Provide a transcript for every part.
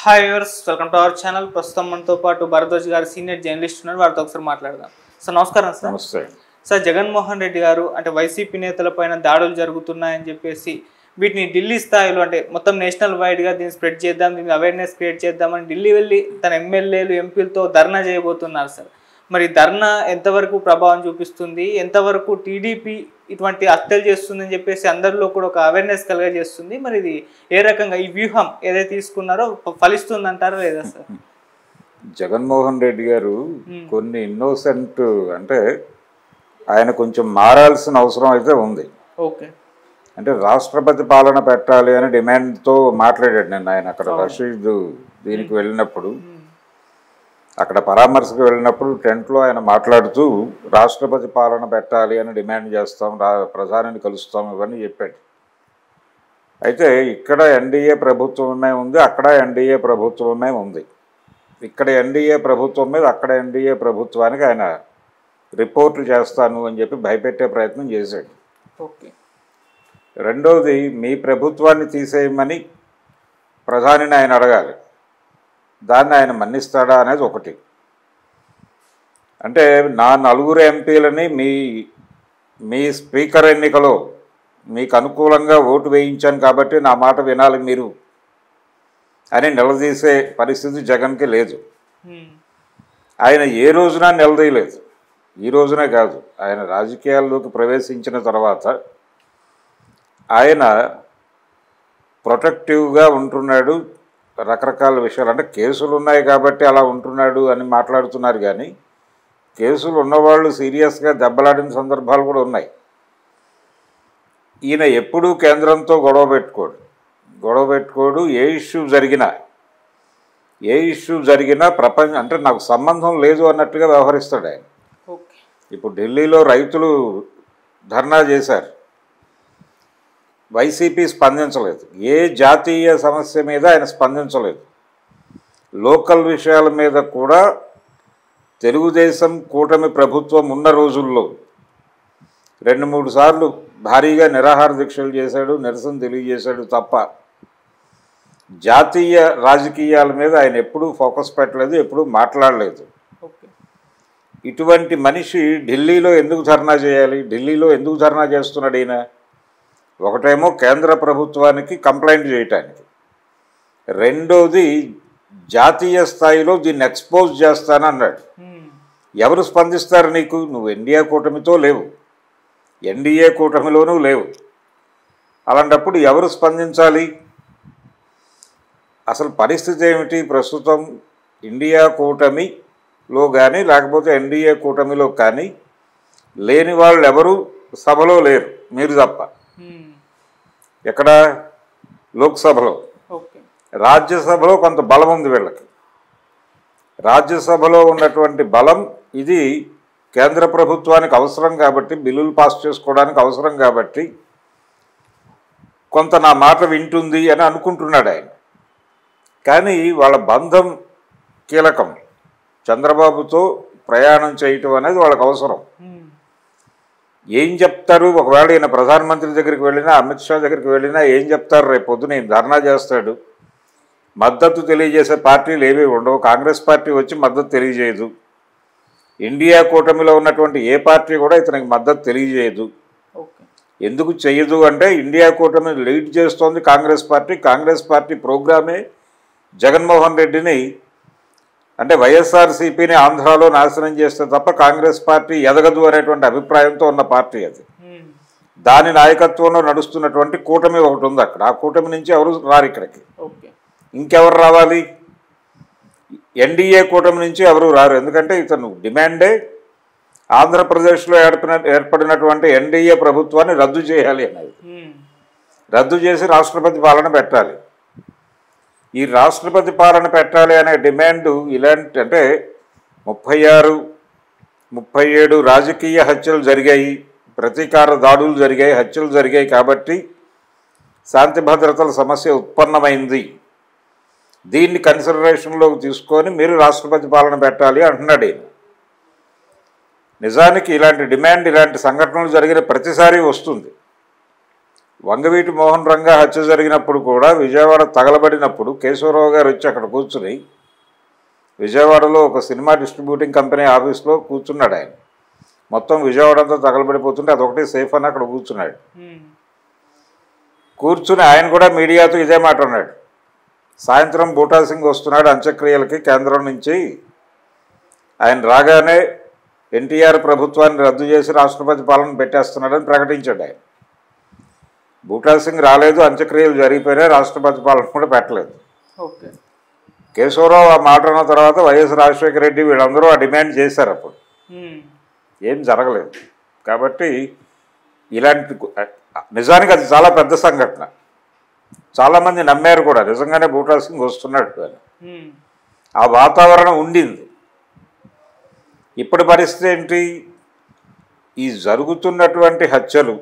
Hi viewers welcome to our channel ప్రస్తుతం మనతో పాటు భరద్వాజ్ గారు సీనియర్ జర్నలిస్ట్ ఉన్నారు వారితో ఒకసారి మాట్లాడదాం సార్ నమస్కారం సార్ నమస్తే సార్ జగన్మోహన్ రెడ్డి గారు అంటే వైసీపీ నేతలపైన దాడులు జరుగుతున్నాయని చెప్పేసి వీటిని ఢిల్లీ స్థాయిలో అంటే మొత్తం నేషనల్ వైడ్గా దీన్ని స్ప్రెడ్ చేద్దాం దీన్ని అవేర్నెస్ క్రియేట్ చేద్దామని ఢిల్లీ వెళ్ళి తన ఎమ్మెల్యేలు ఎంపీలతో ధర్నా చేయబోతున్నారు సార్ మరి ధర్నా ఎంతవరకు ప్రభావం చూపిస్తుంది ఎంతవరకు టీడీపీ ఇటువంటి హత్యలు చేస్తుందని చెప్పేసి అందరిలో కూడా ఒక అవేర్నెస్ కలగజేస్తుంది మరి ఇది ఏ రకంగా ఈ వ్యూహం ఏదైతే తీసుకున్నారో ఫలిస్తుంది అంటారా లేదా సార్ జగన్మోహన్ రెడ్డి గారు Hmm. కొన్ని ఇన్నోసెంట్ అంటే ఆయన కొంచెం మారాల్సిన అవసరం అయితే ఉంది ఓకే అంటే రాష్ట్రపతి పాలన పెట్టాలి అని డిమాండ్తో మాట్లాడాడు నేను ఆయన అక్కడ అవును. రషీద్ దీనికి వెళ్ళినప్పుడు అక్కడ పరామర్శకు వెళ్ళినప్పుడు టెంట్లో ఆయన మాట్లాడుతూ రాష్ట్రపతి పాలన పెట్టాలి అని డిమాండ్ చేస్తాం రా ప్రధానిని కలుస్తాం ఇవన్నీ చెప్పాడు అయితే ఇక్కడ ఎన్డీఏ ప్రభుత్వమే ఉంది అక్కడ ఎన్డీఏ ప్రభుత్వమే ఉంది ఇక్కడ ఎన్డీఏ ప్రభుత్వం మీద అక్కడ ఎన్డీఏ ప్రభుత్వానికి ఆయన రిపోర్ట్లు చేస్తాను అని చెప్పి భయపెట్టే ప్రయత్నం చేశాడు ఓకే రెండవది మీ ప్రభుత్వాన్ని తీసేయమని ప్రధానిని ఆయన అడగాలి దాన్ని ఆయన మన్నిస్తాడా అనేది ఒకటి అంటే నా నలుగురు ఎంపీలని మీ మీ స్పీకర్ ఎన్నికలో మీకు అనుకూలంగా ఓటు వేయించాను కాబట్టి నా మాట వినాలి మీరు అని నిలదీసే పరిస్థితి జగన్కి లేదు ఉమ్. ఆయన ఏ రోజున నిలదీయలేదు ఈ రోజునే కాదు ఆయన రాజకీయాల్లోకి ప్రవేశించిన తర్వాత ఆయన ప్రొటెక్టివ్గా ఉంటున్నాడు రకరకాల విషయాలు అంటే కేసులు ఉన్నాయి కాబట్టి అలా ఉంటున్నాడు అని మాట్లాడుతున్నారు కానీ కేసులు ఉన్నవాళ్ళు సీరియస్గా దెబ్బలాడిన సందర్భాలు కూడా ఉన్నాయి ఈయన ఎప్పుడూ కేంద్రంతో గొడవ పెట్టుకోడు గొడవ పెట్టుకోడు ఏ ఇష్యూ జరిగినా ఏ ఇష్యూ జరిగినా ప్రపంచం అంటే నాకు సంబంధం లేదు అన్నట్టుగా వ్యవహరిస్తాడు ఆయన ఓకే ఇప్పుడు ఢిల్లీలో రైతులు ధర్నా చేశారు వైసీపీ స్పందించలేదు ఏ జాతీయ సమస్య మీద ఆయన స్పందించలేదు లోకల్ విషయాల మీద కూడా తెలుగుదేశం కూటమి ప్రభుత్వం ఉన్న రోజుల్లో రెండు మూడు సార్లు భారీగా నిరాహార దీక్షలు చేశాడు నిరసన తెలియజేశాడు తప్ప జాతీయ రాజకీయాల మీద ఆయన ఎప్పుడూ ఫోకస్ పెట్టలేదు ఎప్పుడూ మాట్లాడలేదు ఓకే ఇటువంటి మనిషి ఢిల్లీలో ఎందుకు ధర్నా చేయాలి ఢిల్లీలో ఎందుకు ధర్నా చేస్తున్నాడు ఈయన ఒకటేమో కేంద్ర ప్రభుత్వానికి కంప్లైంట్ చేయటానికి రెండోది జాతీయ స్థాయిలో దీన్ని ఎక్స్పోజ్ చేస్తానన్నాడు ఉమ్. ఎవరు స్పందిస్తారు నీకు నువ్వు ఎన్డీఏ కూటమితో లేవు ఎన్డీఏ కూటమిలోనూ లేవు అలాంటప్పుడు ఎవరు స్పందించాలి అసలు పరిస్థితి ఏమిటి ప్రస్తుతం ఇండియా కూటమిలో కానీ లేకపోతే ఎన్డీఏ కూటమిలో కానీ లేని వాళ్ళు ఎవరు సభలో లేరు మీరు తప్ప ఉమ్. ఎక్కడ లోక్సభలో ఓకే రాజ్యసభలో కొంత బలం ఉంది వీళ్ళకి రాజ్యసభలో ఉన్నటువంటి బలం ఇది కేంద్ర ప్రభుత్వానికి అవసరం కాబట్టి బిల్లులు పాస్ చేసుకోవడానికి అవసరం కాబట్టి కొంత నా మాట వింటుంది అని అనుకుంటున్నాడు ఆయన కానీ వాళ్ళ బంధం కీలకం చంద్రబాబుతో ప్రయాణం చేయటం అనేది వాళ్ళకి అవసరం ఉమ్. ఏం చెప్తారు ఒకవేళ ఈయన ప్రధానమంత్రి దగ్గరికి వెళ్ళినా అమిత్ షా దగ్గరికి వెళ్ళినా ఏం చెప్తారు రేపు పొద్దున ఈయన ధర్నా చేస్తాడు మద్దతు తెలియజేసే పార్టీలు ఏమీ ఉండవు కాంగ్రెస్ పార్టీ వచ్చి మద్దతు తెలియజేయదు ఇండియా కూటమిలో ఉన్నటువంటి ఏ పార్టీ కూడా ఇతనికి మద్దతు తెలియజేయదు ఓకే ఎందుకు చెయ్యదు అంటే ఇండియా కూటమి లీడ్ చేస్తోంది కాంగ్రెస్ పార్టీ కాంగ్రెస్ పార్టీ ప్రోగ్రామే జగన్మోహన్ రెడ్డిని అంటే వైఎస్ఆర్సీపీని ఆంధ్రాలో నాశనం చేస్తే తప్ప కాంగ్రెస్ పార్టీ ఎదగదు అనేటువంటి అభిప్రాయంతో ఉన్న పార్టీ అది ఉమ్. దాని నాయకత్వంలో నడుస్తున్నటువంటి కూటమి ఒకటి ఉంది అక్కడ ఆ కూటమి నుంచి ఎవరు రారు ఇక్కడికి ఓకే ఇంకెవరు రావాలి ఎన్డీఏ కూటమి నుంచి ఎవరు రారు ఎందుకంటే ఇతను డిమాండే ఆంధ్రప్రదేశ్లో ఏర్పడిన ఏర్పడినటువంటి ఎన్డీఏ ప్రభుత్వాన్ని రద్దు చేయాలి అనేది ఉమ్. రద్దు చేసి రాష్ట్రపతి పాలన పెట్టాలి ఈ రాష్ట్రపతి పాలన పెట్టాలి అనే డిమాండ్ ఇలాంటి అంటే ముప్పై ఆరు ముప్పై ఏడు రాజకీయ హత్యలు జరిగాయి ప్రతీకార దాడులు జరిగాయి హత్యలు జరిగాయి కాబట్టి శాంతి భద్రతల సమస్య ఉత్పన్నమైంది దీన్ని కన్సిడరేషన్లోకి తీసుకొని మీరు రాష్ట్రపతి పాలన పెట్టాలి అంటున్నాడు ఈయన నిజానికి ఇలాంటి డిమాండ్ ఇలాంటి సంఘటనలు జరిగిన ప్రతిసారి వస్తుంది వంగవీటి మోహన్ రంగా హత్య జరిగినప్పుడు కూడా విజయవాడ తగలబడినప్పుడు కేశవరావు గారు వచ్చి అక్కడ కూర్చుని విజయవాడలో ఒక సినిమా డిస్ట్రిబ్యూటింగ్ కంపెనీ ఆఫీస్లో కూర్చున్నాడు ఆయన మొత్తం విజయవాడ అంతా తగలబడిపోతుంటే అదొకటి సేఫ్ అని అక్కడ కూర్చున్నాడు ఉమ్, కూర్చుని ఆయన కూడా మీడియాతో ఇదే మాట అన్నాడు సాయంత్రం బూటా సింగ్ వస్తున్నాడు అంత్యక్రియలకి కేంద్రం నుంచి ఆయన రాగానే ఎన్టీఆర్ ప్రభుత్వాన్ని రద్దు చేసి రాష్ట్రపతి పాలన పెట్టేస్తున్నాడని ప్రకటించాడు ఆయన బూటా సింగ్ రాలేదు అంత్యక్రియలు జరిగిపోయినాయి రాష్ట్రపతి పాలన కూడా పెట్టలేదు ఓకే కేశవరావు ఆ మాట అన్న తర్వాత వైఎస్ రాజశేఖర రెడ్డి వీళ్ళందరూ ఆ డిమాండ్ చేశారు అప్పుడు ఉమ్, ఏం జరగలేదు కాబట్టి ఇలాంటి గు- నిజానికి అది చాలా పెద్ద సంఘటన చాలామంది నమ్మారు కూడా నిజంగానే బూటా సింగ్ వస్తున్నాడు అని ఉమ్, ఆ వాతావరణం ఉండింది ఇప్పటి పరిస్థితి ఏంటి ఈ జరుగుతున్నటువంటి హత్యలు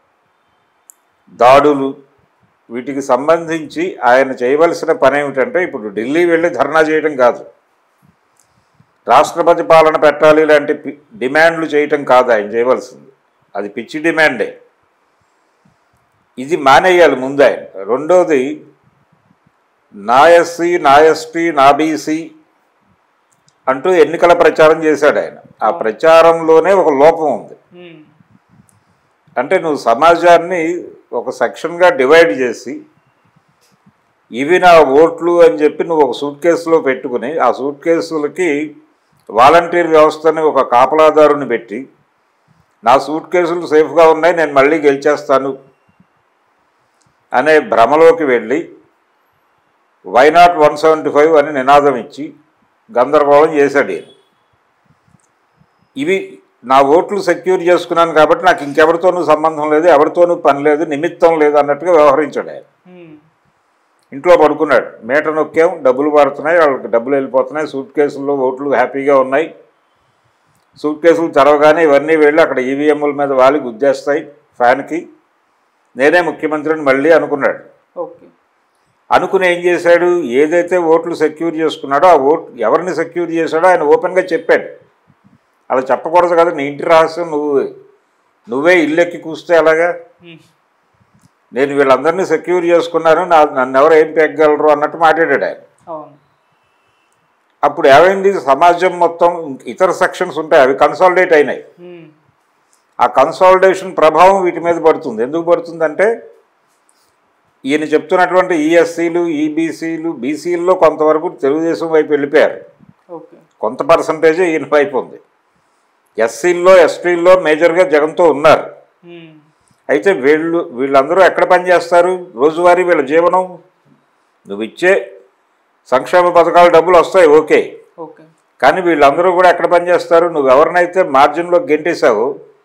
దాడులు వీటికి సంబంధించి ఆయన చేయవలసిన పని ఏమిటంటే ఇప్పుడు ఢిల్లీ వెళ్ళి ధర్నా చేయడం కాదు రాష్ట్రపతి పాలన పెట్టాలి లాంటి పి- డిమాండ్లు చేయటం కాదు ఆయన చేయవలసింది అది పిచ్చి డిమాండే ఇది మానేయాలి ముందు ఆయన రెండోది నా ఎస్సీ నా ఎస్టీ నా బీసీ అంటూ ఎన్నికల ప్రచారం చేశాడు ఆయన ఆ ప్రచారంలోనే ఒక లోపం ఉంది ఉమ్, అంటే నువ్వు సమాజాన్ని ఒక సెక్షన్గా డివైడ్ చేసి ఇవి నా ఓట్లు అని చెప్పి నువ్వు ఒక సూట్ కేసులో పెట్టుకుని ఆ సూట్ కేసులకి వాలంటీర్ వ్యవస్థని ఒక కాపలాదారుని పెట్టి నా సూట్ కేసులు సేఫ్గా ఉన్నాయి నేను మళ్ళీ గెలిచేస్తాను అనే భ్రమలోకి వెళ్ళి why not one seventy five అని నినాదం ఇచ్చి గందరగోళం చేశాడు ఈయన ఇవి నా ఓట్లు సెక్యూర్ చేసుకున్నాను కాబట్టి నాకు ఇంకెవరితోనూ సంబంధం లేదు ఎవరితోనూ పని లేదు నిమిత్తం లేదు అన్నట్టుగా వ్యవహరించాడు ఆయన ఉమ్, ఇంట్లో పడుకున్నాడు మేట నొక్కాం డబ్బులు పడుతున్నాయి వాళ్ళకి డబ్బులు వెళ్ళిపోతున్నాయి సూట్ కేసుల్లో ఓట్లు హ్యాపీగా ఉన్నాయి సూట్ కేసులు తెరవగానే ఇవన్నీ వెళ్ళి అక్కడ ఈవీఎంల మీద వాలి గుద్దేస్తాయి ఫ్యాన్కి నేనే ముఖ్యమంత్రిని మళ్ళీ అనుకున్నాడు ఓకే అనుకుని ఏం చేశాడు ఏదైతే ఓట్లు సెక్యూర్ చేసుకున్నాడో ఆ ఓట్ ఎవరిని సెక్యూర్ చేశాడో ఆయన ఓపెన్గా చెప్పాడు అలా చెప్పకూడదు కదా నీ ఇంటి రహస్యం నువ్వు నువ్వే ఇల్లెక్కి కూస్తే ఎలాగా ఉమ్, నేను వీళ్ళందరినీ సెక్యూర్ చేసుకున్నాను నా నన్ను ఎవరు ఏం పెగ్గలరు అన్నట్టు మాట్లాడాడు ఆయన అవును అప్పుడు ఏమైంది సమాజం మొత్తం ఇతర సెక్షన్స్ ఉంటాయి అవి కన్సాలిడేట్ అయినాయి ఉమ్, ఆ కన్సాలిడేషన్ ప్రభావం వీటి మీద పడుతుంది ఎందుకు పడుతుందంటే ఈయన చెప్తున్నటువంటి ఈఎస్సీలు ఈబీసీలు బీసీల్లో కొంతవరకు తెలుగుదేశం వైపు వెళ్ళిపోయారు ఓకే కొంత పర్సంటేజే ఈయన వైపు ఉంది ఎస్సీల్లో ఎస్టీల్లో మేజర్గా జగన్తో ఉన్నారు ఉమ్, అయితే వీళ్ళు వీళ్ళందరూ ఎక్కడ పనిచేస్తారు రోజువారీ వీళ్ళ జీవనం నువ్వు ఇచ్చే సంక్షేమ పథకాల డబ్బులు వస్తాయి ఓకే ఓకే కానీ వీళ్ళందరూ కూడా ఎక్కడ పనిచేస్తారు నువ్వు ఎవరినైతే మార్జిన్లో గెంటేసావో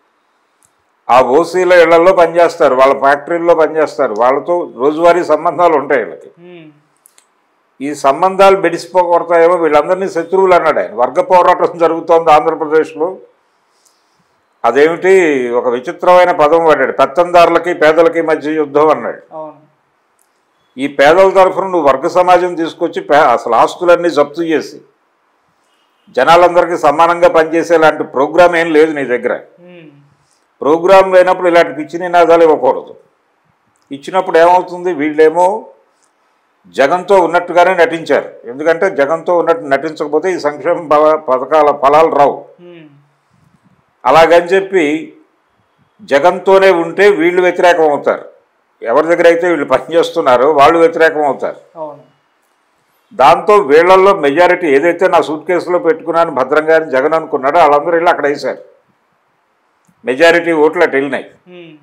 ఆ ఓసీల ఇళ్లలో పనిచేస్తారు వాళ్ళ ఫ్యాక్టరీల్లో పనిచేస్తారు వాళ్ళతో రోజువారీ సంబంధాలు ఉంటాయి వీళ్ళకి ఉమ్, ఈ సంబంధాలు బెడిసిపోకూడతాయేమో వీళ్ళందరినీ శత్రువులు అన్నాడు ఆయన వర్గ పోరాటం జరుగుతోంది ఆంధ్రప్రదేశ్లో అదేమిటి ఒక విచిత్రమైన పదం వాడాడు పెత్తందారులకి పేదలకి మధ్య యుద్ధం అన్నాడు అవును ఈ పేదల తరఫున నువ్వు వర్గ సమాజం తీసుకొచ్చి పే అసలు ఆస్తులన్నీ జప్తు చేసి జనాలందరికీ సమానంగా పనిచేసేలాంటి ప్రోగ్రామ్ ఏం లేదు నీ దగ్గర ఉమ్, ప్రోగ్రాం లేనప్పుడు ఇలాంటి పిచ్చి నినాదాలు ఇవ్వకూడదు ఇచ్చినప్పుడు ఏమవుతుంది వీళ్ళేమో జగన్తో ఉన్నట్టుగానే నటించారు ఎందుకంటే జగన్తో ఉన్నట్టు నటించకపోతే ఈ సంక్షేమ ప- పథకాల ఫలాలు రావు ఉమ్, అలాగని చెప్పి జగన్తోనే ఉంటే వీళ్ళు వ్యతిరేకం అవుతారు ఎవరి దగ్గర అయితే వీళ్ళు పనిచేస్తున్నారో వాళ్ళు వ్యతిరేకం అవుతారు అవును దాంతో వీళ్ళల్లో మెజారిటీ ఏదైతే నా సూట్ కేసులో పెట్టుకున్నాను భద్రంగా అని జగన్ అనుకున్నాడో వాళ్ళందరూ వెళ్ళి అక్కడ వేశారు మెజారిటీ ఓట్లు అటు వెళ్ళినాయి ఉమ్,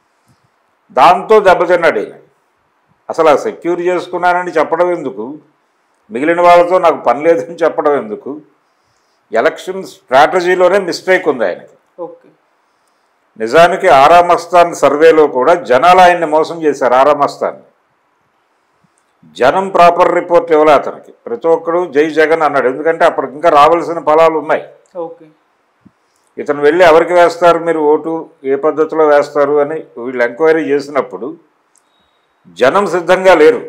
దాంతో దెబ్బతిన్నాడు ఈయన అసలు ఆ సెక్యూర్ చేసుకున్నానని చెప్పడం ఎందుకు మిగిలిన వాళ్ళతో నాకు పని లేదని చెప్పడం ఎందుకు ఎలక్షన్ స్ట్రాటజీలోనే మిస్టేక్ ఉంది ఆయనకి ఓకే నిజానికి ఆరామస్థాన్ సర్వేలో కూడా జనాలు ఆయన్ని మోసం చేశారు ఆరామస్థాన్ జనం ప్రాపర్ రిపోర్ట్ ఇవ్వలే అతనికి ప్రతి ఒక్కడు జై జగన్ అన్నాడు ఎందుకంటే అప్పటికి ఇంకా రావాల్సిన ఫలాలు ఉన్నాయి ఓకే ఇతను వెళ్ళి ఎవరికి వేస్తారు మీరు ఓటు ఏ పద్ధతిలో వేస్తారు అని వీళ్ళు ఎంక్వైరీ చేసినప్పుడు జనం సిద్ధంగా లేరు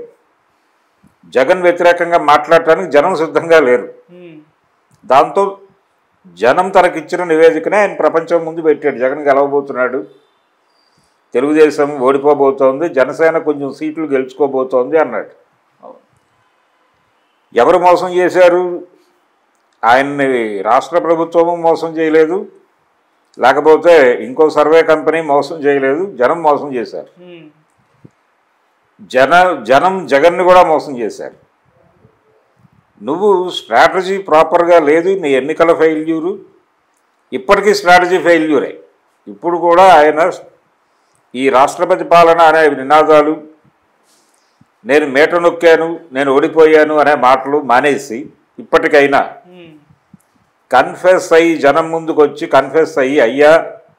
జగన్ వ్యతిరేకంగా మాట్లాడటానికి జనం సిద్ధంగా లేరు ఉమ్, దాంతో జనం తనకిచ్చిన నివేదికనే ఆయన ప్రపంచం ముందు పెట్టాడు జగన్ గెలవబోతున్నాడు తెలుగుదేశం ఓడిపోబోతోంది జనసేన కొంచెం సీట్లు గెలుచుకోబోతోంది అన్నాడు అవును ఎవరు మోసం చేశారు ఆయన్ని రాష్ట్ర ప్రభుత్వము మోసం చేయలేదు లేకపోతే ఇంకో సర్వే కంపెనీ మోసం చేయలేదు జనం మోసం చేశారు ఉమ్. జన జనం జగన్ని కూడా మోసం చేశారు నువ్వు స్ట్రాటజీ ప్రాపర్గా లేదు నీ ఎన్నికల ఫెయిల్యూరు ఇప్పటికీ స్ట్రాటజీ ఫెయిల్యూరే ఇప్పుడు కూడా ఆయన ఈ రాష్ట్రపతి పాలన అనే నినాదాలు నేను మేట నొక్కాను నేను ఓడిపోయాను అనే మాటలు మానేసి ఇప్పటికైనా ఉమ్. కన్ఫెస్ అయ్యి జనం ముందుకు వచ్చి కన్ఫెస్ అయ్యి అయ్యా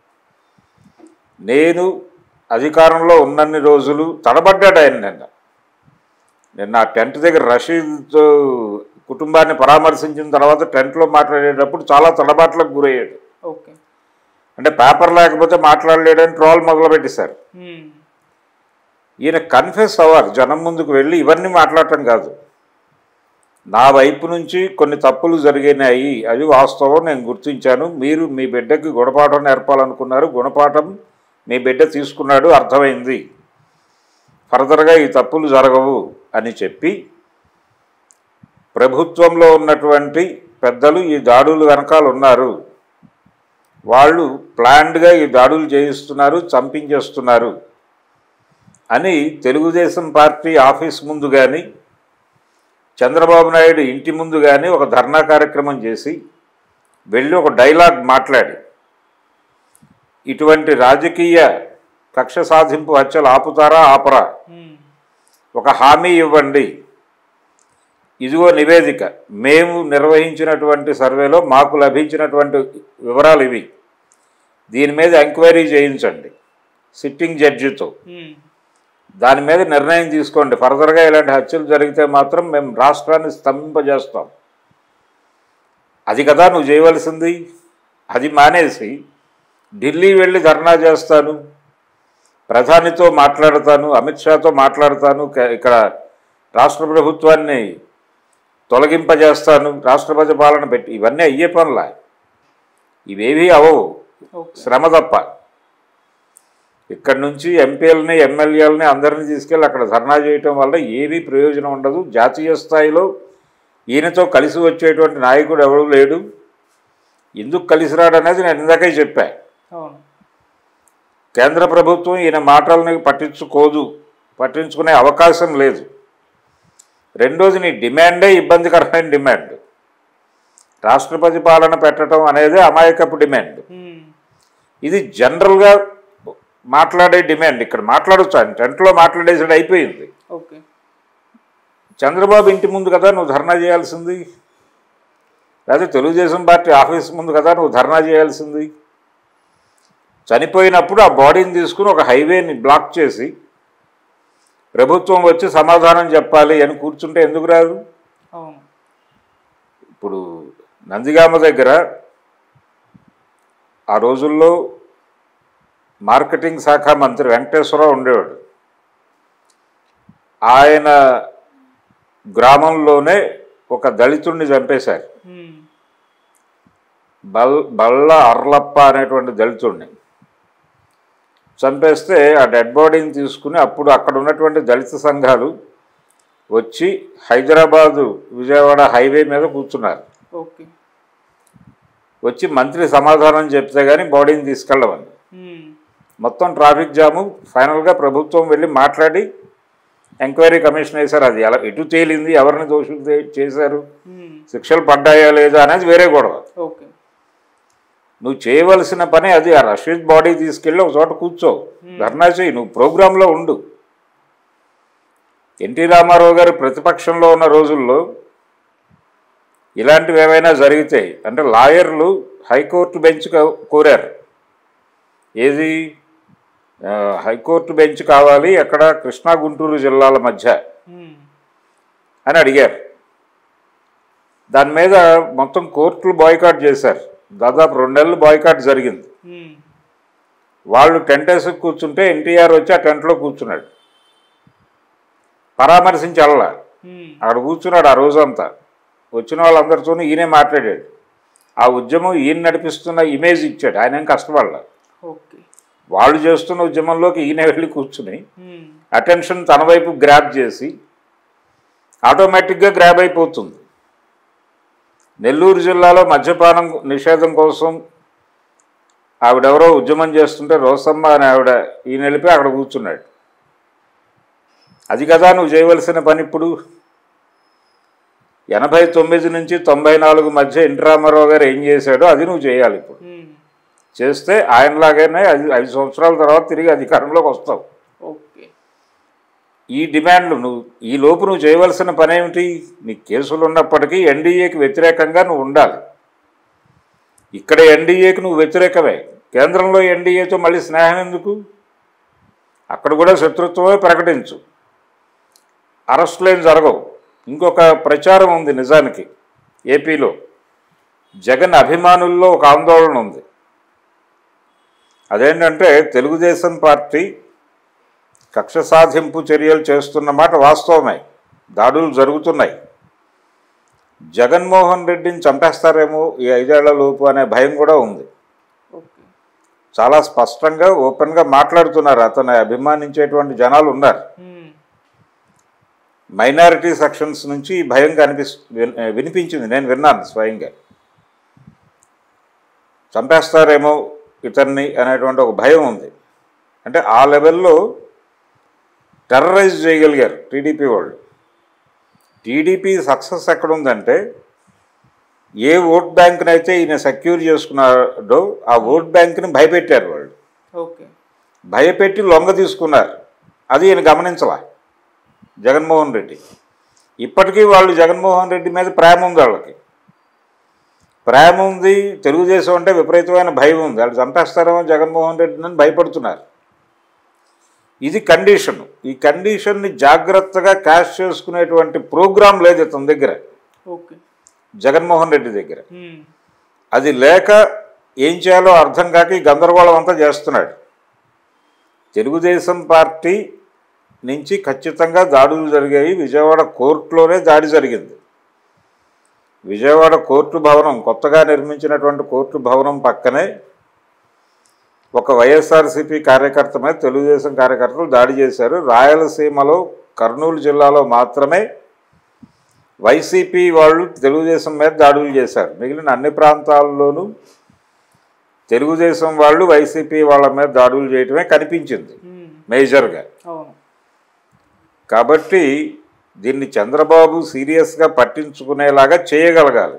నేను అధికారంలో ఉన్నన్ని రోజులు తడబడ్డాడు ఆయన నిన్న నిన్న ఆ టెంట్ దగ్గర రషీద్ కుటుంబాన్ని పరామర్శించిన తర్వాత టెంట్లో మాట్లాడేటప్పుడు చాలా తడబాట్లకు గురయ్యాడు ఓకే అంటే పేపర్ లేకపోతే మాట్లాడలేడని ట్రోల్ మొదలుపెట్టేశారు ఉమ్. ఈయన కన్ఫెస్ అవ్వాలి జనం ముందుకు వెళ్ళి ఇవన్నీ మాట్లాడటం కాదు నా వైపు నుంచి కొన్ని తప్పులు జరిగినాయి అది వాస్తవం నేను గుర్తించాను మీరు మీ బిడ్డకి గుణపాఠం నేర్పాలనుకున్నారు గుణపాఠం మీ బిడ్డ తీసుకున్నాడు అర్థమైంది ఫర్దర్గా ఈ తప్పులు జరగవు అని చెప్పి ప్రభుత్వంలో ఉన్నటువంటి పెద్దలు ఈ దాడులు వెనకాల ఉన్నారు వాళ్ళు ప్లాన్డ్గా ఈ దాడులు చేయిస్తున్నారు చంపించేస్తున్నారు అని తెలుగుదేశం పార్టీ ఆఫీస్ ముందు కానీ చంద్రబాబు నాయుడు ఇంటి ముందు కానీ ఒక ధర్నా కార్యక్రమం చేసి వెళ్ళి ఒక డైలాగ్ మాట్లాడి ఇటువంటి రాజకీయ కక్ష సాధింపు హత్యలు ఆపుతారా ఆపరా ఉమ్. ఒక హామీ ఇవ్వండి ఇదిగో నివేదిక మేము నిర్వహించినటువంటి సర్వేలో మాకు లభించినటువంటి వివరాలు ఇవి దీని మీద ఎంక్వైరీ చేయించండి సిట్టింగ్ జడ్జితో ఉమ్. దాని మీద నిర్ణయం తీసుకోండి ఫర్దర్గా ఇలాంటి హత్యలు జరిగితే మాత్రం మేము రాష్ట్రాన్ని స్తంభింపజేస్తాం అది కదా నువ్వు చేయవలసింది అది మానేసి ఢిల్లీ వెళ్ళి ధర్నా చేస్తాను ప్రధానితో మాట్లాడతాను అమిత్ షాతో మాట్లాడతాను క- ఇక్కడ రాష్ట్ర ప్రభుత్వాన్ని తొలగింపజేస్తాను రాష్ట్రపతి పాలన పెట్టి ఇవన్నీ అయ్యే పనులా ఇవేవీ అవవు ఓకే శ్రమ తప్ప ఇక్కడ నుంచి ఎంపీలని ఎమ్మెల్యేలని అందరినీ తీసుకెళ్ళి అక్కడ ధర్నా చేయటం వల్ల ఏమీ ప్రయోజనం ఉండదు జాతీయ స్థాయిలో ఈయనతో కలిసి వచ్చేటువంటి నాయకుడు ఎవడు లేడు ఎందుకు కలిసి రాడనేది నేను ఇందాకే చెప్పా అవును కేంద్ర ప్రభుత్వం ఈయన మాటలని పట్టించుకోదు పట్టించుకునే అవకాశం లేదు రెండోది నీ డిమాండే ఇబ్బందికరమైన డిమాండ్ రాష్ట్రపతి పాలన పెట్టడం అనేది అమాయకపు డిమాండ్ ఉమ్. ఇది జనరల్గా మాట్లాడే డిమాండ్ ఇక్కడ మాట్లాడొచ్చు ఆయన టెంట్లో మాట్లాడేసాడు అయిపోయింది ఓకే చంద్రబాబు ఇంటి ముందు కదా నువ్వు ధర్నా చేయాల్సింది లేదా తెలుగుదేశం పార్టీ ఆఫీస్ ముందు కదా నువ్వు ధర్నా చేయాల్సింది చనిపోయినప్పుడు ఆ బాడీని తీసుకుని ఒక హైవేని బ్లాక్ చేసి ప్రభుత్వం వచ్చి సమాధానం చెప్పాలి అని కూర్చుంటే ఎందుకు రాదు అవును ఇప్పుడు నందిగామ దగ్గర ఆ రోజుల్లో మార్కెటింగ్ శాఖ మంత్రి వెంకటేశ్వరరావు ఉండేవాడు ఆయన గ్రామంలోనే ఒక దళితుడిని చంపేశారు ఉమ్. బల్ బల్ల అర్లప్ప అనేటువంటి దళితుడిని చంపేస్తే ఆ డెడ్ బాడీని తీసుకుని అప్పుడు అక్కడ ఉన్నటువంటి దళిత సంఘాలు వచ్చి హైదరాబాదు విజయవాడ హైవే మీద కూర్చున్నారు ఓకే వచ్చి మంత్రి సమాధానం చెప్తే కానీ బాడీని తీసుకెళ్ళమని ఉమ్. మొత్తం ట్రాఫిక్ జాము ఫైనల్గా ప్రభుత్వం వెళ్ళి మాట్లాడి ఎంక్వైరీ కమిషన్ వేశారు అది ఎలా ఎటు తేలింది ఎవరిని దోషులు తే- చేశారు ఉమ్. శిక్షలు పడ్డాయా లేదా అనేది వేరే గొడవ ఓకే నువ్వు చేయవలసిన పని అది ఆ రషీద్ బాడీ తీసుకెళ్ళి ఒక చోట కూర్చో ధర్నా చేయి నువ్వు ప్రోగ్రాంలో ఉండు ఎన్టీ రామారావు గారు ప్రతిపక్షంలో ఉన్న రోజుల్లో ఇలాంటివి ఏమైనా జరిగితే అంటే లాయర్లు హైకోర్టు బెంచ్ కో- కోరారు ఏది ఆ, హైకోర్టు బెంచ్ కావాలి ఎక్కడ కృష్ణా గుంటూరు జిల్లాల మధ్య ఉమ్. అని అడిగారు దాని మీద మొత్తం కోర్టులు బాయ్కాట్ చేశారు దాదాపు రెండు నెలలు బాయ్కాట్ జరిగింది ఉమ్. వాళ్ళు టెంట్ వేసి కూర్చుంటే ఎన్టీఆర్ వచ్చి ఆ టెంట్లో కూర్చున్నాడు పరామర్శించి వెళ్ళా ఉమ్. అక్కడ కూర్చున్నాడు ఆ రోజంతా వచ్చిన వాళ్ళందరితోనూ ఈయనే మాట్లాడాడు ఆ ఉద్యమం ఈయన నడిపిస్తున్న ఇమేజ్ ఇచ్చాడు ఆయన ఏం కష్టపడలా ఓకే వాళ్ళు చేస్తున్న ఉద్యమంలోకి ఈయన వెళ్ళి కూర్చుని ఉమ్, అటెన్షన్ తన వైపు గ్రాప్ చేసి ఆటోమేటిక్గా గ్రాబ్ అయిపోతుంది నెల్లూరు జిల్లాలో మద్యపానం నిషేధం కోసం ఆవిడెవరో ఉద్యమం చేస్తుంటే రోసమ్మ అని ఆవిడ ఈయన వెళ్ళిపోయి అక్కడ కూర్చున్నాడు అది కదా నువ్వు చేయవలసిన పని ఇప్పుడు ఎనభై తొమ్మిది నుంచి తొంభై నాలుగు మధ్య ఎన్టీ రామారావు గారు ఏం చేశాడో అది నువ్వు చేయాలి ఇప్పుడు ఉమ్, చేస్తే ఆయనలాగానే ఐదు ఐదు సంవత్సరాల తర్వాత తిరిగి అధికారంలోకి వస్తావు ఓకే ఈ డిమాండ్లు నువ్వు ఈ లోపు నువ్వు చేయవలసిన పని ఏమిటి నీ కేసులు ఉన్నప్పటికీ ఎన్డీఏకి వ్యతిరేకంగా నువ్వు ఉండాలి ఇక్కడ ఎన్డీఏకి నువ్వు వ్యతిరేకమే కేంద్రంలో ఎన్డీఏతో మళ్ళీ స్నేహం ఎందుకు అక్కడ కూడా శత్రుత్వమే ప్రకటించు అరెస్టులు ఏం జరగవు ఇంకొక ప్రచారం ఉంది నిజానికి ఏపీలో జగన్ అభిమానుల్లో ఒక ఆందోళన ఉంది అదేంటంటే తెలుగుదేశం పార్టీ కక్ష సాధింపు చర్యలు చేస్తున్న మాట వాస్తవమే దాడులు జరుగుతున్నాయి జగన్మోహన్ రెడ్డిని చంపేస్తారేమో ఈ ఐదేళ్ల లోపు అనే భయం కూడా ఉంది ఓకే చాలా స్పష్టంగా ఓపెన్గా మాట్లాడుతున్నారు అతను అభిమానించేటువంటి జనాలు ఉన్నారు ఉమ్, మైనారిటీ సెక్షన్స్ నుంచి ఈ భయం కనిపిస్ విన్- వినిపించింది నేను విన్నాను స్వయంగా చంపేస్తారేమో ఇతన్ని అనేటువంటి ఒక భయం ఉంది అంటే ఆ లెవెల్లో టెర్రరైజ్ చేయగలిగారు టీడీపీ వాళ్ళు టీడీపీ సక్సెస్ ఎక్కడుందంటే ఏ ఓట్ బ్యాంక్ని అయితే ఈయన సెక్యూర్ చేసుకున్నాడో ఆ ఓట్ బ్యాంక్ని భయపెట్టారు వాళ్ళు ఓకే భయపెట్టి లొంగ తీసుకున్నారు అది ఈయన గమనించలా జగన్మోహన్ రెడ్డి ఇప్పటికీ వాళ్ళు జగన్మోహన్ రెడ్డి మీద ప్రేమ ఉంది వాళ్ళకి ప్రేమ ఉంది తెలుగుదేశం అంటే విపరీతమైన భయం ఉంది వాళ్ళు చంపేస్తారేమో జగన్మోహన్ రెడ్డిని అని భయపడుతున్నారు ఇది కండిషన్ ఈ కండిషన్ని జాగ్రత్తగా క్యాష్ చేసుకునేటువంటి ప్రోగ్రాం లేదు ఇతని దగ్గర ఓకే జగన్మోహన్ రెడ్డి దగ్గర ఉమ్, అది లేక ఏం చేయాలో అర్థం కాక ఈ గందరగోళం అంతా చేస్తున్నాడు తెలుగుదేశం పార్టీ నుంచి ఖచ్చితంగా దాడులు జరిగాయి విజయవాడ కోర్టులోనే దాడి జరిగింది విజయవాడ కోర్టు భవనం కొత్తగా నిర్మించినటువంటి కోర్టు భవనం పక్కనే ఒక వైఎస్ఆర్సీపీ కార్యకర్త మీద తెలుగుదేశం కార్యకర్తలు దాడి చేశారు రాయలసీమలో కర్నూలు జిల్లాలో మాత్రమే వైసీపీ వాళ్ళు తెలుగుదేశం మీద దాడులు చేశారు మిగిలిన అన్ని ప్రాంతాల్లోనూ తెలుగుదేశం వాళ్ళు వైసీపీ వాళ్ళ మీద దాడులు చేయటమే కనిపించింది ఉమ్, మేజర్గా అవును కాబట్టి దీన్ని చంద్రబాబు సీరియస్గా పట్టించుకునేలాగా చేయగలగాలి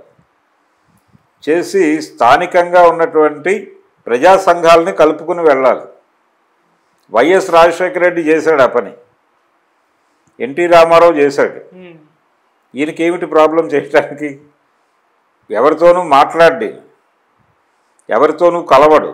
చేసి స్థానికంగా ఉన్నటువంటి ప్రజా సంఘాలని కలుపుకుని వెళ్ళాలి వైఎస్ రాజశేఖర రెడ్డి చేశాడు ఆ పని ఎన్టీ రామారావు చేశాడు ఉమ్, ఈయనకేమిటి ప్రాబ్లం చేయడానికి ఎవరితోనూ మాట్లాడి ఎవరితోనూ కలవడు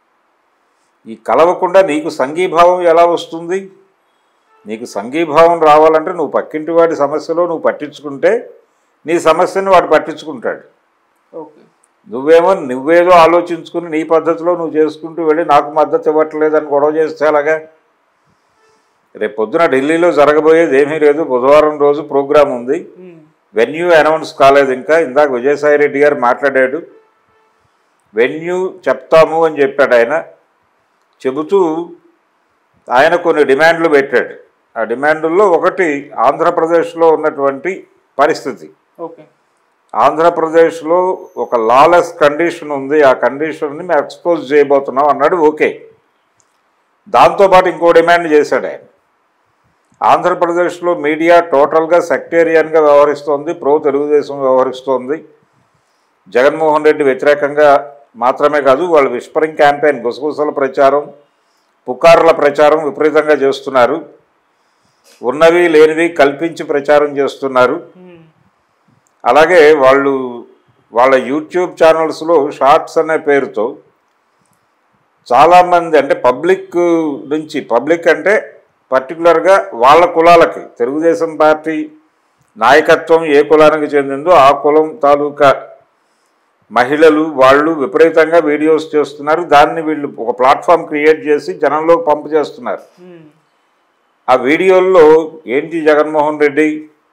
ఈ కలవకుండా నీకు సంఘీభావం ఎలా వస్తుంది నీకు సంఘీభావం రావాలంటే నువ్వు పక్కింటి వాడి సమస్యలో నువ్వు పట్టించుకుంటే నీ సమస్యను వాడు పట్టించుకుంటాడు ఓకే నువ్వేమో నువ్వేదో ఆలోచించుకుని నీ పద్ధతిలో నువ్వు చేసుకుంటూ వెళ్ళి నాకు మద్దతు ఇవ్వట్లేదని గొడవ చేస్తే అలాగా రేపు పొద్దున ఢిల్లీలో జరగబోయేది ఏమీ లేదు బుధవారం రోజు ప్రోగ్రాం ఉంది ఉమ్, వెన్యూ అనౌన్స్ కాలేదు ఇంకా ఇందాక విజయసాయి రెడ్డి గారు మాట్లాడాడు వెన్యూ చెప్తాము అని చెప్పాడు ఆయన చెబుతూ ఆయన కొన్ని డిమాండ్లు పెట్టాడు ఆ డిమాండ్లలో ఒకటి ఆంధ్రప్రదేశ్లో ఉన్నటువంటి పరిస్థితి ఓకే ఆంధ్రప్రదేశ్లో ఒక లాలెస్ కండిషన్ ఉంది ఆ కండిషన్ని మేము ఎక్స్పోజ్ చేయబోతున్నాం అన్నాడు ఓకే దాంతోపాటు ఇంకో డిమాండ్ చేశాడు ఆయన ఆంధ్రప్రదేశ్లో మీడియా టోటల్గా సెక్టేరియన్గా వ్యవహరిస్తోంది ప్రో తెలుగుదేశం వ్యవహరిస్తోంది జగన్మోహన్ రెడ్డి వ్యతిరేకంగా మాత్రమే కాదు వాళ్ళు విస్పరింగ్ క్యాంపెయిన్ గుసగుసల ప్రచారం పుకార్ల ప్రచారం విపరీతంగా చేస్తున్నారు ఉన్నవి లేనివి కల్పించి ప్రచారం చేస్తున్నారు ఉమ్, అలాగే వాళ్ళు వాళ్ళ యూట్యూబ్ ఛానల్స్లో షార్ట్స్ అనే పేరుతో చాలామంది అంటే పబ్లిక్ నుంచి పబ్లిక్ అంటే పర్టికులర్గా వాళ్ళ కులాలకి తెలుగుదేశం పార్టీ నాయకత్వం ఏ కులానికి చెందిందో ఆ కులం తాలూకా మహిళలు వాళ్ళు విపరీతంగా వీడియోస్ చేస్తున్నారు దాన్ని వీళ్ళు ఒక ప్లాట్ఫామ్ క్రియేట్ చేసి జనంలోకి పంపు చేస్తున్నారు ఉమ్, ఆ వీడియోల్లో ఏంటి జగన్మోహన్ రెడ్డి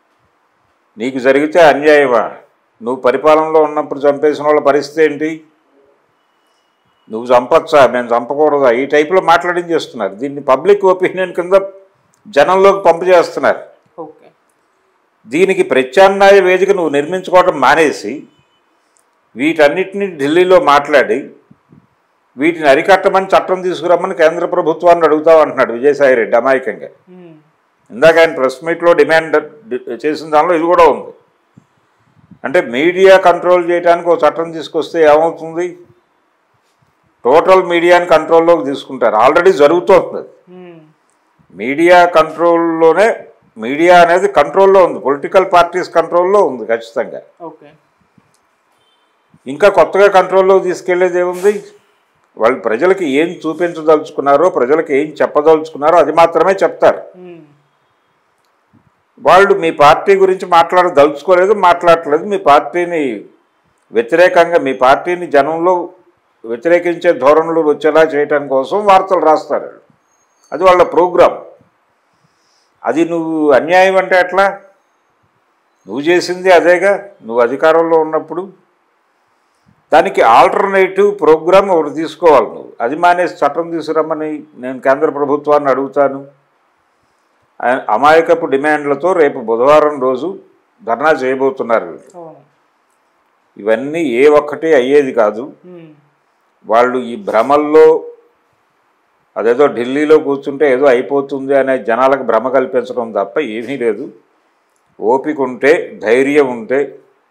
నీకు జరిగితే అన్యాయమా నువ్వు పరిపాలనలో ఉన్నప్పుడు చంపేసిన వాళ్ళ పరిస్థితి ఏంటి నువ్వు చంపచ్చా మేము చంపకూడదా ఈ టైప్లో మాట్లాడించేస్తున్నారు దీన్ని పబ్లిక్ ఒపీనియన్ కింద జనంలోకి పంపు చేస్తున్నారు ఓకే దీనికి ప్రత్యామ్నాయ వేదిక నువ్వు నిర్మించుకోవడం మానేసి వీటన్నిటిని ఢిల్లీలో మాట్లాడి వీటిని అరికట్టమని చట్టం తీసుకురమ్మని కేంద్ర ప్రభుత్వాన్ని అడుగుతావు అంటున్నాడు విజయసాయి రెడ్డి అమాయకంగా ఉమ్, ఇందాక ఆయన ప్రెస్ మీట్లో డిమాండ్ డి- చేసిన దానిలో ఇది కూడా ఉంది అంటే మీడియా కంట్రోల్ చేయడానికి ఒక చట్టం తీసుకొస్తే ఏమవుతుంది టోటల్ మీడియాని కంట్రోల్లోకి తీసుకుంటారు ఆల్రెడీ జరుగుతోంది అది. ఉమ్, మీడియా కంట్రోల్లోనే మీడియా అనేది కంట్రోల్లో ఉంది పొలిటికల్ పార్టీస్ కంట్రోల్లో ఉంది ఖచ్చితంగా ఓకే ఇంకా కొత్తగా కంట్రోల్లో తీసుకెళ్లేది ఏముంది వాళ్ళు ప్రజలకి ఏం చూపించదలుచుకున్నారో ప్రజలకు ఏం చెప్పదలుచుకున్నారో అది మాత్రమే చెప్తారు ఉమ్, వాళ్ళు మీ పార్టీ గురించి మాట్లాడదలుచుకోలేదు మాట్లాడట్లేదు మీ పార్టీని వ్యతిరేకంగా మీ పార్టీని జనంలో వ్యతిరేకించే ధోరణులు వచ్చేలా చేయటం కోసం వార్తలు రాస్తారు వాళ్ళు. అది వాళ్ళ ప్రోగ్రాం అది నువ్వు అన్యాయం అంటే ఎట్లా నువ్వు చేసింది అదేగా నువ్వు అధికారంలో ఉన్నప్పుడు దానికి ఆల్టర్నేటివ్ ప్రోగ్రామ్ ఒకటి తీసుకోవాలి నువ్వు అది మానేసి చట్టం తీసుకురమ్మని నేను కేంద్ర ప్రభుత్వాన్ని అడుగుతాను ఆ- అమాయకపు డిమాండ్లతో రేపు బుధవారం రోజు ధర్నా చేయబోతున్నారు వీళ్ళు. అవును ఇవన్నీ ఏ ఒక్కటి అయ్యేది కాదు ఉమ్, వాళ్ళు ఈ భ్రమల్లో అదేదో ఢిల్లీలో కూర్చుంటే ఏదో అయిపోతుంది అనే జనాలకు భ్రమ కల్పించడం తప్ప ఏమీ లేదు ఓపిక ఉంటే ధైర్యం ఉంటే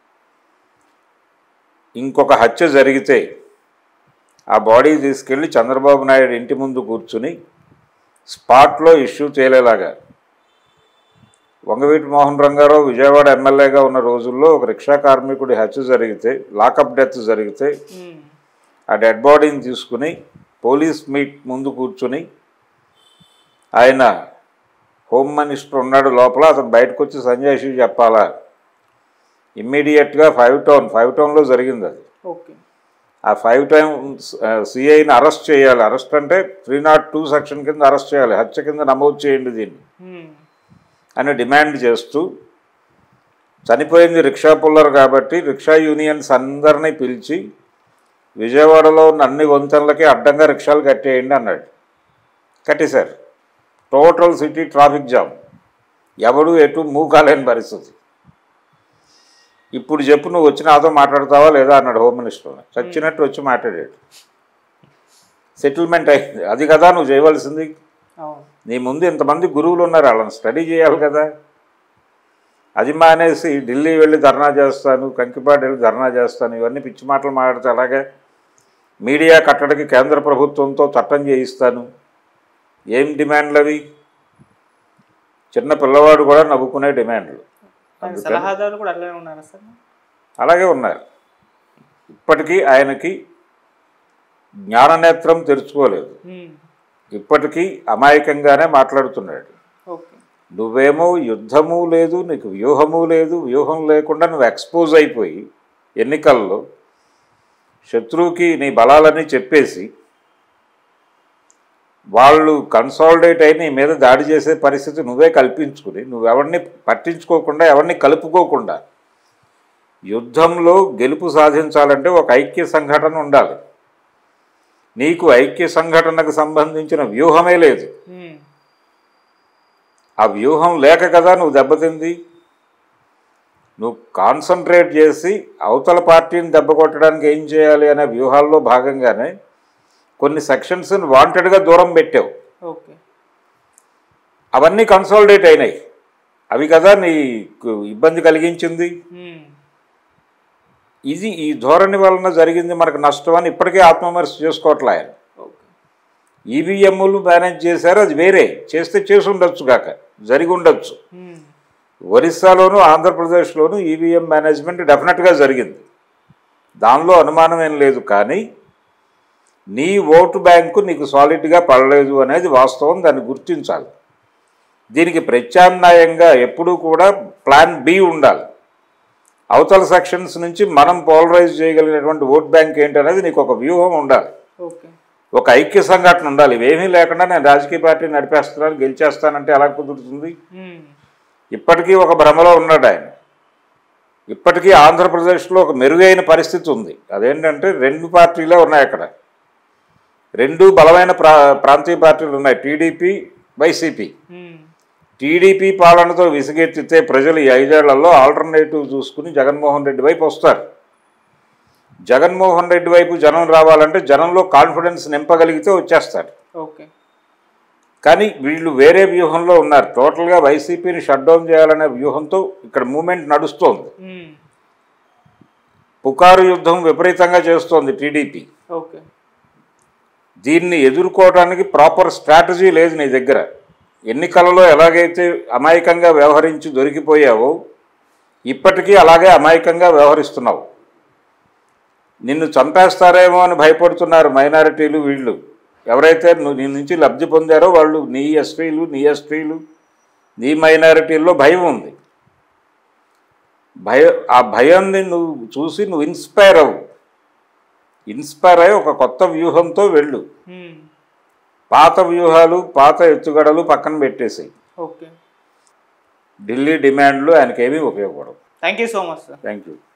ఇంకొక హత్య జరిగితే ఆ బాడీ తీసుకెళ్ళి చంద్రబాబు నాయుడు ఇంటి ముందు కూర్చుని స్పాట్లో ఇష్యూ తేలేలాగా వంగవీటి మోహన్ రంగారావు విజయవాడ ఎమ్మెల్యేగా ఉన్న రోజుల్లో ఒక రిక్షా కార్మికుడి హత్య జరిగితే లాకప్ డెత్ జరిగితే ఉమ్, ఆ డెడ్ బాడీని తీసుకుని పోలీస్ మీట్ ముందు కూర్చుని ఆయన హోమ్ మినిస్టర్ ఉన్నాడు లోపల అతను బయటకు వచ్చి సంజయ్ చెప్పాలా ఇమ్మీడియట్గా ఫైవ్ టౌన్ ఫైవ్ టౌన్లో జరిగింది అది ఓకే ఆ ఫైవ్ టైమ్స్ సిఐని అరెస్ట్ చేయాలి అరెస్ట్ అంటే త్రీ నాట్ టూ సెక్షన్ కింద అరెస్ట్ చేయాలి హత్య కింద నమోదు చేయండి దీన్ని ఉమ్, అని డిమాండ్ చేస్తూ చనిపోయింది రిక్షా పుల్లర్ కాబట్టి రిక్షా యూనియన్స్ అందరినీ పిలిచి విజయవాడలో ఉన్న అన్ని వంతెనలకి అడ్డంగా రిక్షాలు కట్టేయండి అన్నాడు కట్టేశారు టోటల్ సిటీ ట్రాఫిక్ జామ్ ఎవడు ఎటు మూవ్ కాలేని పరిస్థితి ఇప్పుడు చెప్పు నువ్వు వచ్చి నాతో మాట్లాడతావా లేదా అన్నాడు హోమ్ మినిస్టర్ చచ్చినట్టు వచ్చి మాట్లాడాడు సెటిల్మెంట్ అయింది అది కదా నువ్వు చేయవలసింది అవును నీ ముందు ఇంతమంది గురువులు ఉన్నారు వాళ్ళని స్టడీ చేయాలి కదా అది మానేసి ఢిల్లీ వెళ్ళి ధర్నా చేస్తాను కంకిపాటి వెళ్ళి ధర్నా చేస్తాను ఇవన్నీ పిచ్చి మాటలు మాట్లాడితే అలాగే మీడియా కట్టడికి కేంద్ర ప్రభుత్వంతో చట్టం చేయిస్తాను ఏం డిమాండ్లు అవి చిన్న పిల్లవాడు కూడా నవ్వుకునే డిమాండ్లు ఆయన సలహాదారులు కూడా అట్లనే ఉన్నారా సార్ అలాగే ఉన్నారు ఇప్పటికీ ఆయనకి జ్ఞాననేత్రం తెరుచుకోలేదు ఉమ్, ఇప్పటికీ అమాయకంగానే మాట్లాడుతున్నాడు ఓకే నువ్వేమో యుద్ధము లేదు నీకు వ్యూహము లేదు వ్యూహం లేకుండా నువ్వు ఎక్స్పోజ్ అయిపోయి ఎన్నికల్లో శత్రువుకి నీ బలాలని చెప్పేసి వాళ్ళు కన్సాలిడేట్ అయి నీ మీద దాడి చేసే పరిస్థితి నువ్వే కల్పించుకుని నువ్వెవరిని పట్టించుకోకుండా ఎవరిని కలుపుకోకుండా యుద్ధంలో గెలుపు సాధించాలంటే ఒక ఐక్య సంఘటన ఉండాలి నీకు ఐక్య సంఘటనకు సంబంధించిన వ్యూహమే లేదు ఉమ్, ఆ వ్యూహం లేక కదా నువ్వు దెబ్బతింది నువ్వు కాన్సన్ట్రేట్ చేసి అవతల పార్టీని దెబ్బ కొట్టడానికి ఏం చేయాలి అనే వ్యూహాల్లో భాగంగానే కొన్ని సెక్షన్స్ని వాంటెడ్గా దూరం పెట్టావు ఓకే అవన్నీ కన్సాలిడేట్ అయినాయి అవి కదా నీకు ఇబ్బంది కలిగించింది ఉమ్, ఇది ఈ ధోరణి వలన జరిగింది మనకు నష్టం అని ఇప్పటికే ఆత్మవిమర్శ చేసుకోవట్లే ఆయన ఓకే ఈవీఎంలు మేనేజ్ చేశారు అది వేరే చేస్తే చేసి ఉండొచ్చు కాక జరిగి ఉండొచ్చు ఉమ్, ఒరిస్సాలోను ఆంధ్రప్రదేశ్లోను ఈవీఎం మేనేజ్మెంట్ డెఫినెట్గా జరిగింది దానిలో అనుమానం ఏం లేదు కానీ నీ ఓటు బ్యాంకు నీకు సాలిడ్గా పడలేదు అనేది వాస్తవం దాన్ని గుర్తించాలి దీనికి ప్రత్యామ్నాయంగా ఎప్పుడూ కూడా ప్లాన్ బి ఉండాలి అవతల సెక్షన్స్ నుంచి మనం పోలరైజ్ చేయగలిగినటువంటి ఓట్ బ్యాంక్ ఏంటనేది నీకు ఒక వ్యూహం ఉండాలి ఓకే ఒక ఐక్య సంఘటన ఉండాలి ఇవేమీ లేకుండా నేను రాజకీయ పార్టీ నడిపేస్తున్నాను గెలిచేస్తానంటే ఎలా కుదురుతుంది ఉమ్, ఇప్పటికీ ఒక భ్రమలో ఉన్నాడు ఆయన ఇప్పటికీ ఆంధ్రప్రదేశ్లో ఒక మెరుగైన పరిస్థితి ఉంది అదేంటంటే రెండు పార్టీలే ఉన్నాయి అక్కడ రెండు బలమైన ప్రా ప్రాంతీయ పార్టీలు ఉన్నాయి టీడీపీ వైసీపీ ఉమ్, టీడీపీ పాలనతో విసిగెత్తితే ప్రజలు ఈ ఐదేళ్లలో ఆల్టర్నేటివ్ చూసుకుని జగన్మోహన్ రెడ్డి వైపు వస్తారు జగన్మోహన్ రెడ్డి వైపు జనం రావాలంటే జనంలో కాన్ఫిడెన్స్ నింపగలిగితే వచ్చేస్తారు ఓకే కానీ వీళ్ళు వేరే వ్యూహంలో ఉన్నారు టోటల్గా వైసీపీని షట్ డౌన్ చేయాలనే వ్యూహంతో ఇక్కడ మూమెంట్ నడుస్తోంది ఉమ్, పుకారు యుద్ధం విపరీతంగా చేస్తోంది టీడీపీ ఓకే దీన్ని ఎదుర్కోవడానికి ప్రాపర్ స్ట్రాటజీ లేదు నీ దగ్గర ఎన్నికలలో ఎలాగైతే అమాయకంగా వ్యవహరించి దొరికిపోయావో ఇప్పటికీ అలాగే అమాయకంగా వ్యవహరిస్తున్నావు నిన్ను చంపేస్తారేమో అని భయపడుతున్నారు మైనారిటీలు వీళ్ళు ఎవరైతే నువ్వు నీ నుంచి లబ్ధి పొందారో వాళ్ళు నీ ఎస్టీలు నీ ఎస్టీలు నీ మైనారిటీల్లో భయం ఉంది భయ ఆ భయాన్ని నువ్వు చూసి నువ్వు ఇన్స్పైర్ అవ్వు ఇన్స్పైర్ అయ్యి ఒక కొత్త వ్యూహంతో వెళ్ళు ఉమ్, పాత వ్యూహాలు పాత ఎత్తుగడలు పక్కన పెట్టేసాయి ఓకే ఢిల్లీ డిమాండ్లు ఆయనకేమీ ఉపయోగపడవు thank you so much sir thank you